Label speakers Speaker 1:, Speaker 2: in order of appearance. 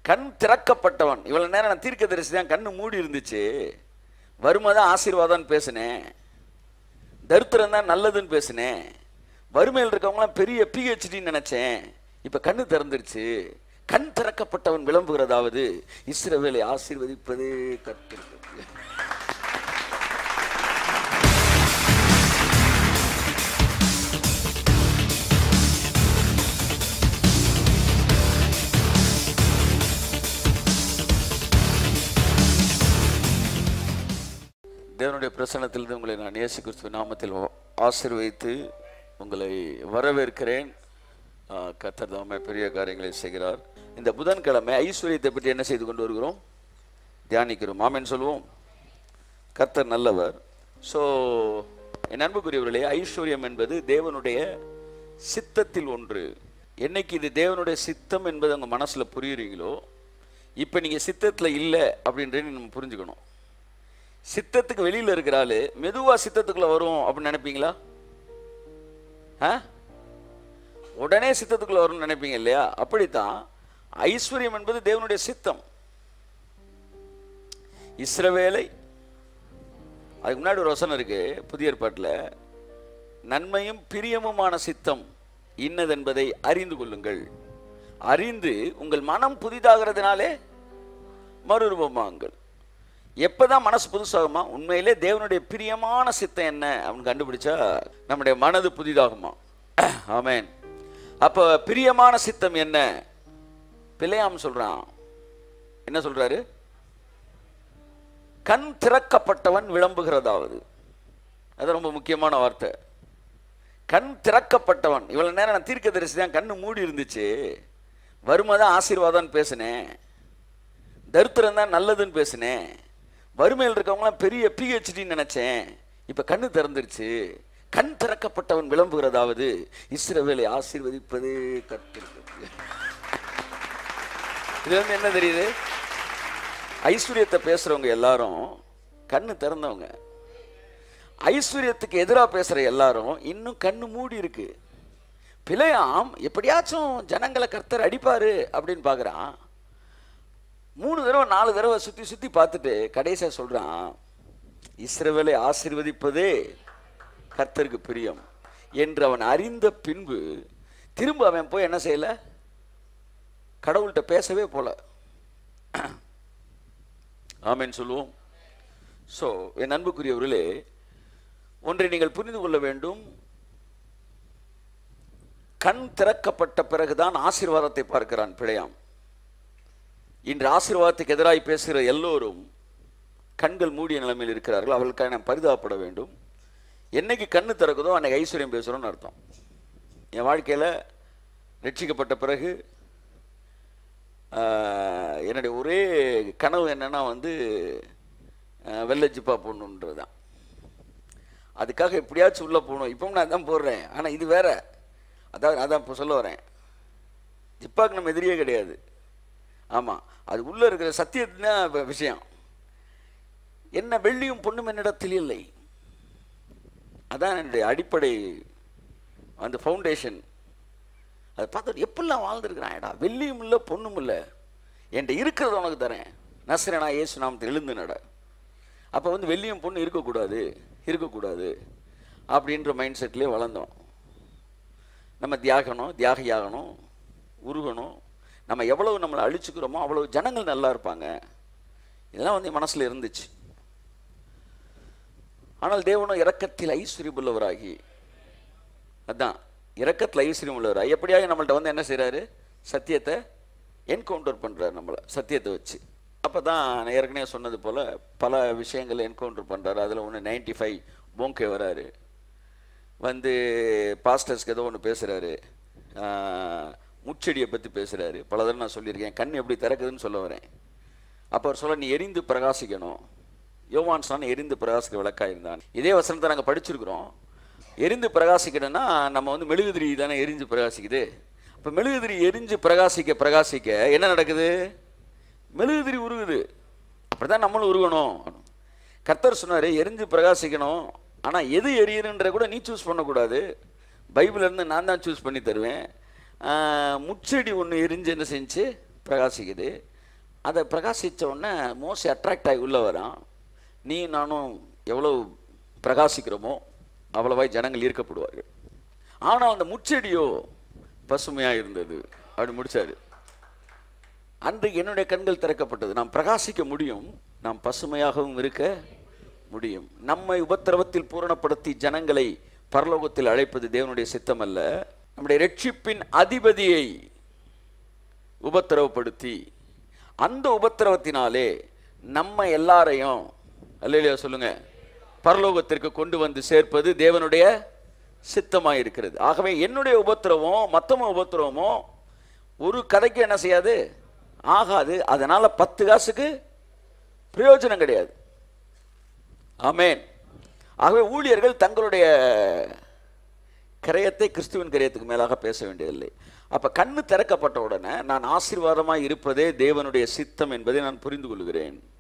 Speaker 1: கண் திறக்கப்பட்டவன் இவ்வளவு நேரம் நான் தீர்க்க தரிசி தான் கண்ணு மூடி இருந்துச்சு வறுமைதான் ஆசீர்வாதம்னு பேசினேன் தரித்திரம் தான் நல்லதுன்னு பேசினேன் வறுமையில் இருக்கவங்களாம் பெரிய பிஹெச்டின்னு நினைச்சேன் இப்ப கண்ணு திறந்துருச்சு கண் திறக்கப்பட்டவன் விளம்புகிறதாவது இஸ்ரவேலை ஆசீர்வதிப்பது கற்கிறது தேவனுடைய பிரசன்னத்திலிருந்து உங்களை நான் இயேசு கிறிஸ்துவ நாமத்தில் ஆசீர்வதித்து உங்களை வரவேற்கிறேன் ஆ, கர்த்தர் தாமே பெரிய காரியங்களை செய்கிறார் இந்த புதன்கிழமை ஐஸ்வர்யத்தை பற்றி என்ன செய்து கொண்டு வருகிறோம் தியானிக்கிறோம் ஆமென் சொல்லுவோம் கர்த்தர் நல்லவர் ஸோ என் அன்புக்குரியவர்களே ஐஸ்வர்யம் என்பது தேவனுடைய சித்தத்தில் ஒன்று என்னைக்கு இது தேவனுடைய சித்தம் என்பது உங்கள் மனசில் புரியுறீங்களோ இப்போ நீங்கள் சித்தத்தில் இல்லை அப்படின்றது நம்ம புரிஞ்சுக்கணும் சித்தத்துக்கு வெளியில் இருக்கிற ஆளு மெதுவா சித்தத்துக்குள்ள வரும் அப்படின்னு நினைப்பீங்களா ஆ உடனே சித்தத்துக்குள்ள வரும்னு நினைப்பீங்க இல்லையா அப்படித்தான் ஐஸ்வர்யம் என்பது தேவனுடைய சித்தம் இஸ்ரவேலை அதுக்கு முன்னாடி ஒரு வசனம் இருக்கு புதிய ஏற்பாட்டில் நன்மையும் பிரியமுமான சித்தம் இன்னதென்பதை அறிந்து கொள்ளுங்கள் அறிந்து உங்கள் மனம் புதிதாகிறதுனாலே மறுரூபமாங்கள் எப்பதான் மனசு புதுசாகுமா உண்மையிலே தேவனுடைய பிரியமான சித்தம் என்ன அப்படின்னு கண்டுபிடிச்சா நம்முடைய மனது புதிதாகுமா ஆமென் அப்ப பிரியமான சித்தம் என்ன பிள்ளையாம் சொல்றான் என்ன சொல்றாரு கண் திறக்கப்பட்டவன் விளம்புகிறதாவது அது ரொம்ப முக்கியமான வார்த்தை கண் திறக்கப்பட்டவன் இவ்வளவு நேரம் நான் தீர்க்க தரிசி தான் கண்ணு மூடி இருந்துச்சு வறுமைதான் ஆசீர்வாதம்னு பேசினேன் தரித்திரம் தான் நல்லதுன்னு பேசினேன் வறுமையில் இருக்கவங்களாம் பெரிய பிஹெச்டின்னு நினைச்சேன் இப்ப கண்ணு திறந்துருச்சு கண் திறக்கப்பட்டவன் விளம்புகிறதாவது இஸ்ரவேலை ஆசீர்வதிப்பது கற்கிறது இதுல இருந்து என்ன தெரியுது ஐஸ்வர்யத்தை பேசுறவங்க எல்லாரும் கண்ணு திறந்தவங்க ஐஸ்வர்யத்துக்கு எதிராக பேசுற எல்லாரும் இன்னும் கண்ணு மூடி இருக்கு பிழையாம் எப்படியாச்சும் ஜனங்களை கர்த்தர் அடிப்பாரு அப்படின்னு பார்க்கறான் மூணு தடவை நாலு தடவை சுத்தி சுத்தி பார்த்துட்டு கடைசியா சொல்றான் இஸ்ரவேலை ஆசீர்வதிப்பதே கர்த்தருக்கு பிரியம் என்று அவன் அறிந்த பின்பு திரும்ப அவன் போய் என்ன செய்யல கடவுள்கிட்ட பேசவே போல ஆமென் சொல்லுவோம் ஸோ என் அன்புக்குரியவர்களே ஒன்றை நீங்கள் புரிந்து கொள்ள வேண்டும் கண் திறக்கப்பட்ட பிறகுதான் ஆசீர்வாதத்தை பார்க்கிறான் பிழையாம் இன்று ஆசீர்வாதத்துக்கு எதிராய் பேசுகிற எல்லோரும் கண்கள் மூடிய நிலைமையில் இருக்கிறார்கள் அவர்களுக்காக நாம் பரிதாபப்பட வேண்டும் என்னைக்கு கண்ணு திறக்குதோ அன்னைக்கு ஐஸ்வர்யம் பேசுகிறோம்னு அர்த்தம் என் வாழ்க்கையில் ரட்சிக்கப்பட்ட பிறகு ஆஹ், என்னுடைய ஒரே கனவு என்னன்னா வந்து ஆஹ், வெள்ளை ஜிப்பா போடணுன்றது தான் அதுக்காக எப்படியாச்சும் உள்ளே போகணும் இப்பவும் நான் தான் போடுறேன் ஆனால் இது வேற அதான் அதான் இப்போ சொல்ல வரேன் ஜிப்பாக்கு நம்ம எதிரியே கிடையாது ஆமாம் அது உள்ளே இருக்கிற சத்தியத்து தான் இப்ப விஷயம் என்ன வெள்ளியும் பொண்ணும் என்னிடத்தில் இல்லை அதான் என்னுடைய அடிப்படை அந்த ஃபவுண்டேஷன் அதை பார்த்துட்டு எப்படிலாம் வாழ்ந்துருக்கிறான்டா வெள்ளியும் இல்லை பொண்ணும் இல்லை என்கிட்ட இருக்கிறத உனக்கு தரேன் நசரனா இயேசு நாமத்தில் எழுந்து நட அப்போ வந்து வெள்ளியும் பொண்ணு இருக்கக்கூடாது இருக்கக்கூடாது அப்படின்ற மைண்ட் செட்லேயே வளர்ந்தோம் நம்ம தியாகணும் தியாகியாகணும் உருகணும் நம்ம எவ்வளவு நம்மளை அழிச்சுக்கிறோமோ அவ்வளவு ஜனங்கள் நல்லா இருப்பாங்க இதெல்லாம் வந்து என் மனசுல இருந்துச்சு ஆனால் தேவனும் இரக்கத்தில் ஐஸ்வர்யம் உள்ளவராகி அதான் இரக்கத்தில் ஐஸ்வர்யம் உள்ளவராகி எப்படியாக நம்மள்ட்ட வந்து என்ன செய்றாரு சத்தியத்தை என்கவுண்டர் பண்றாரு நம்மளை சத்தியத்தை வச்சு அப்போ தான் நான் ஏற்கனவே சொன்னது போல் பல விஷயங்களை என்கவுண்டர் பண்ணுறாரு அதில் ஒன்று நைன்டி ஃபைவ் போங்கே வராரு வந்து பாஸ்டர்ஸ்க்கு ஏதோ ஒன்று பேசுகிறாரு முச்செடியை பற்றி பேசுகிறாரு பல தடவை நான் சொல்லியிருக்கேன் கண் எப்படி திறக்குதுன்னு சொல்ல வரேன் அப்போ அவர் சொல்ல நீ எரிந்து பிரகாசிக்கணும் யோவான் சொன்ன எரிந்து பிரகாசிக்க விளக்காயிருந்தான் இதே வசனத்தை நாங்கள் படிச்சிருக்கிறோம் எரிந்து பிரகாசிக்கணும்னா நம்ம வந்து மெழுகுதிரி தானே எரிஞ்சு பிரகாசிக்குது அப்போ மெழுகுதிரி எரிஞ்சு பிரகாசிக்க பிரகாசிக்க என்ன நடக்குது மெழுகுதிரி உருகுது அப்படிதான் நம்மளும் உருகணும் கர்த்தர் சொன்னார் எரிஞ்சு பிரகாசிக்கணும் ஆனால் எது எரியணுன்ற கூட நீ சூஸ் பண்ணக்கூடாது பைபிள்ல இருந்து நான் தான் சூஸ் பண்ணி தருவேன் ஆஹ் முச்செடி ஒன்று எரிஞ்சு என்ன செஞ்சு பிரகாசிக்குது அதை பிரகாசித்த உடனே மோஸ்ட் அட்ராக்ட் ஆகி உள்ள வரான் நீ நானும் எவ்வளோ பிரகாசிக்கிறோமோ அவ்வளவாய் ஜனங்கள் ஈர்க்கப்படுவார்கள் ஆனால் அந்த முச்செடியோ பசுமையாக இருந்தது அப்படி முடிச்சாரு அன்று என்னுடைய கண்கள் திறக்கப்பட்டது நாம் பிரகாசிக்க முடியும் நாம் பசுமையாகவும் இருக்க முடியும் நம்மை உபத்திரவத்தில் பூரணப்படுத்தி ஜனங்களை பரலோகத்தில் அழைப்பது தேவனுடைய சித்தம் அல்ல நம்முடைய ரட்சிப்பின் அதிபதியை உபத்திரவப்படுத்தி அந்த உபத்திரவத்தினாலே நம்ம எல்லாரையும் அல்லையா சொல்லுங்க பரலோகத்திற்கு கொண்டு வந்து சேர்ப்பது தேவனுடைய சித்தமாக இருக்கிறது ஆகவே என்னுடைய உபத்திரவம் மற்றவங்க உபத்திரவமோ ஒரு கதைக்கு என்ன செய்யாது ஆகாது அதனால பத்து காசுக்கு பிரயோஜனம் கிடையாது ஆமென் ஆகவே ஊழியர்கள் தங்களுடைய கிரயத்தை கிறிஸ்துவின் கிரயத்துக்கு மேலாக பேச வேண்டியதில்லை அப்ப கண்ணு திறக்கப்பட்ட உடனே நான் ஆசீர்வாதமாய் இருப்பதே தேவனுடைய சித்தம் என்பதை நான் புரிந்து கொள்கிறேன்